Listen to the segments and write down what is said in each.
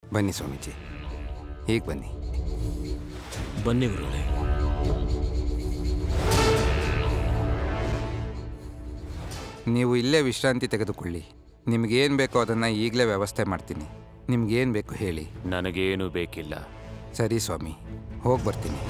ಬನ್ನಿ ಸ್ವಾಮೀಜಿ ಈಗ ಬನ್ನಿ ಬನ್ನಿ ಗುರುಗಳೇ ನೀವು ಇಲ್ಲೇ ವಿಶ್ರಾಂತಿ ತೆಗೆದುಕೊಳ್ಳಿ ನಿಮಗೇನು ಬೇಕೋ ಅದನ್ನು ಈಗಲೇ ವ್ಯವಸ್ಥೆ ಮಾಡ್ತೀನಿ ನಿಮ್ಗೇನು ಬೇಕು ಹೇಳಿ ನನಗೇನು ಬೇಕಿಲ್ಲ ಸರಿ ಸ್ವಾಮಿ ಹೋಗಿ ಬರ್ತೀನಿ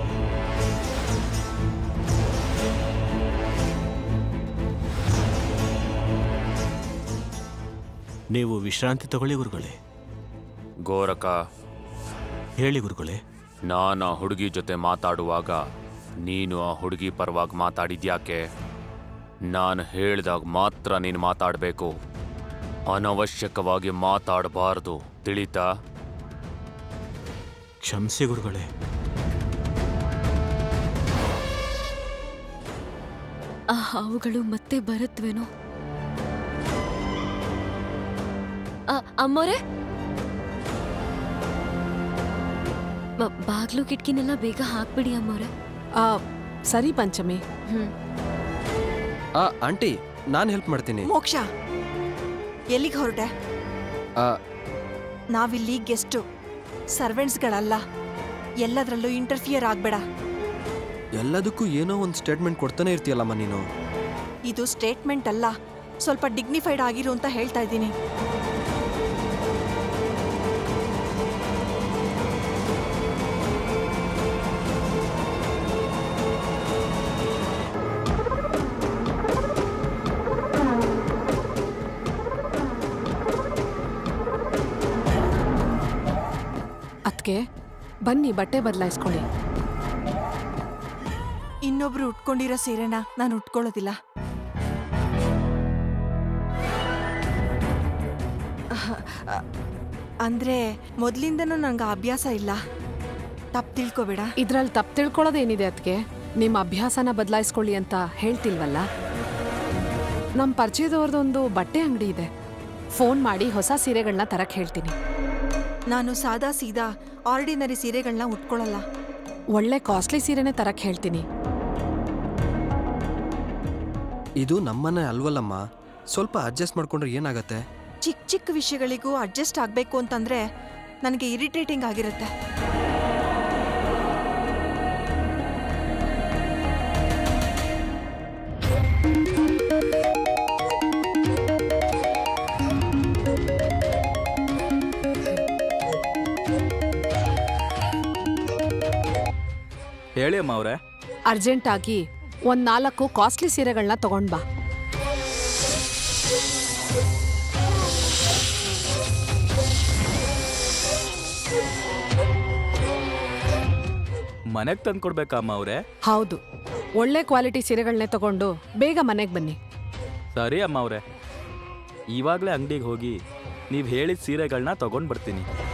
ನೀವು ವಿಶ್ರಾಂತಿ ತಗೊಳ್ಳಿ ಗುರುಗಳೇ ಗೋರಕ ಹೇಳಿ ಗುರುಗಳೇ ನಾನು ಆ ಹುಡುಗಿ ಜೊತೆ ಮಾತಾಡುವಾಗ ನೀನು ಆ ಹುಡುಗಿ ಪರವಾಗಿ ಮಾತಾಡಿದ್ಯಾಕೆ ನಾನು ಹೇಳಿದಾಗ ಮಾತ್ರ ನೀನು ಮಾತಾಡಬೇಕು ಅನವಶ್ಯಕವಾಗಿ ಮಾತಾಡಬಾರ್ದು ತಿಳಿತಾ ಕ್ಷಮಿಸಿ ಗುರುಗಳೇ ಆ ಹಾವುಗಳು ಮತ್ತೆ ಬರುತ್ತವೇನೋ ಅ- ಅಮ್ಮೋರೆ ಬ- ಬಾಗ್ಲು ಕಿಟಕಿನೆಲ್ಲ ಬೇಗ ಹಾಕ್ಬಿಡಿ ಅಮ್ಮೋರೆ ಆ, ಸರಿ ಪಂಚಮಿ ಹ್ಮ್ ಆ ಆಂಟಿ ನಾನು ಹೆಲ್ಪ್ ಮಾಡ್ತೀನಿ ಮೋಕ್ಷ ಎಲ್ಲಿಗೆ ಹೊರಟೆ ಆ, ನಾವಿಲ್ಲಿ ಗೆಸ್ಟು ಸರ್ವೆಂಟ್ಸ್ಗಳಲ್ಲ ಎಲ್ಲದರಲ್ಲೂ ಇಂಟರ್ಫಿಯರ್ ಆಗಬೇಡ ಎಲ್ಲದಕ್ಕೂ ಏನೋ ಒಂದು ಸ್ಟೇಟ್ಮೆಂಟ್ ಕೊಡ್ತಾನೆ ಇರ್ತೀಯಲ್ಲಮ್ಮ ನೀನು ಇದು ಸ್ಟೇಟ್ಮೆಂಟ್ ಅಲ್ಲ ಸ್ವಲ್ಪ ಡಿಗ್ನಿಫೈಡ್ ಆಗಿರು ಅಂತ ಹೇಳ್ತಾ ಇದ್ದೀನಿ ಅದ್ಕೆ ಬನ್ನಿ ಬಟ್ಟೆ ಬದಲಾಯಿಸ್ಕೊಳ್ಳಿ ಇನ್ನೊಬ್ರು ಉಟ್ಕೊಂಡಿರೋ ಸೀರೆನ ನಾನು ಉಟ್ಕೊಳ್ಳೋದಿಲ್ಲ ಅಹ್, ಅ- ಅಂದ್ರೆ ಮೊದ್ಲಿಂದನೂ ನಂಗೆ ಅಭ್ಯಾಸ ಇಲ್ಲ ತಪ್ಪು ತಿಳ್ಕೊಬೇಡ ಇದ್ರಲ್ಲಿ ತಪ್ಪು ತಿಳ್ಕೊಳ್ಳೋದೇನಿದೆ ಅದಕ್ಕೆ ನಿಮ್ಮ ಅಭ್ಯಾಸನ ಬದಲಾಯಿಸ್ಕೊಳ್ಳಿ ಅಂತ ಹೇಳ್ತಿಲ್ವಲ್ಲ ನಮ್ಮ ಪರಿಚಯದವ್ರದ್ದೊಂದು ಬಟ್ಟೆ ಅಂಗಡಿ ಇದೆ ಫೋನ್ ಮಾಡಿ ಹೊಸ ಸೀರೆಗಳನ್ನ ತರಕ್ ಹೇಳ್ತೀನಿ ನಾನು ಸಾದಾ ಸೀದಾ ಆರ್ಡಿನರಿ ಸೀರೆಗಳನ್ನ ಉಟ್ಕೊಳ್ಳಲ್ಲ ಒಳ್ಳೆ ಕಾಸ್ಟ್ಲಿ ಸೀರೆನೇ ತರಕ್ ಹೇಳ್ತೀನಿ ಇದು ನಮ್ಮನೆ ಅಲ್ವಲ್ಲಮ್ಮ ಸ್ವಲ್ಪ ಅಡ್ಜಸ್ಟ್ ಮಾಡ್ಕೊಂಡ್ರೆ ಏನಾಗತ್ತೆ ಚಿಕ್ಕ ಚಿಕ್ಕ ವಿಷಯಗಳಿಗೂ ಅಡ್ಜಸ್ಟ್ ಆಗಬೇಕು ಅಂತಂದ್ರೆ ನನಗೆ ಇರಿಟೇಟಿಂಗ್ ಆಗಿರುತ್ತೆ ಹೇಳಿ ಅಮ್ಮ ಅವರೇ ಅರ್ಜೆಂಟಾಗಿ ಒಂದ್ ನಾಲ್ಕು ಕಾಸ್ಟ್ಲಿ ಸೀರೆಗಳನ್ನ ತಗೊಂಡ್ ಬಾ ಮನೆಗೆ ತಂದು ಕೊಡ್ಬೇಕಾ ಅಮ್ಮ ಅವರೇ ಹೌದು ಒಳ್ಳೆ ಕ್ವಾಲಿಟಿ ಸೀರೆಗಳನ್ನೇ ತಗೊಂಡು ಬೇಗ ಮನೆಗೆ ಬನ್ನಿ ಸರಿ ಅಮ್ಮ ಅವರೇ ಇವಾಗಲೇ ಅಂಗಡಿಗೆ ಹೋಗಿ ನೀವು ಹೇಳಿದ ಸೀರೆಗಳನ್ನ ತಗೊಂಡು ಬರ್ತೀನಿ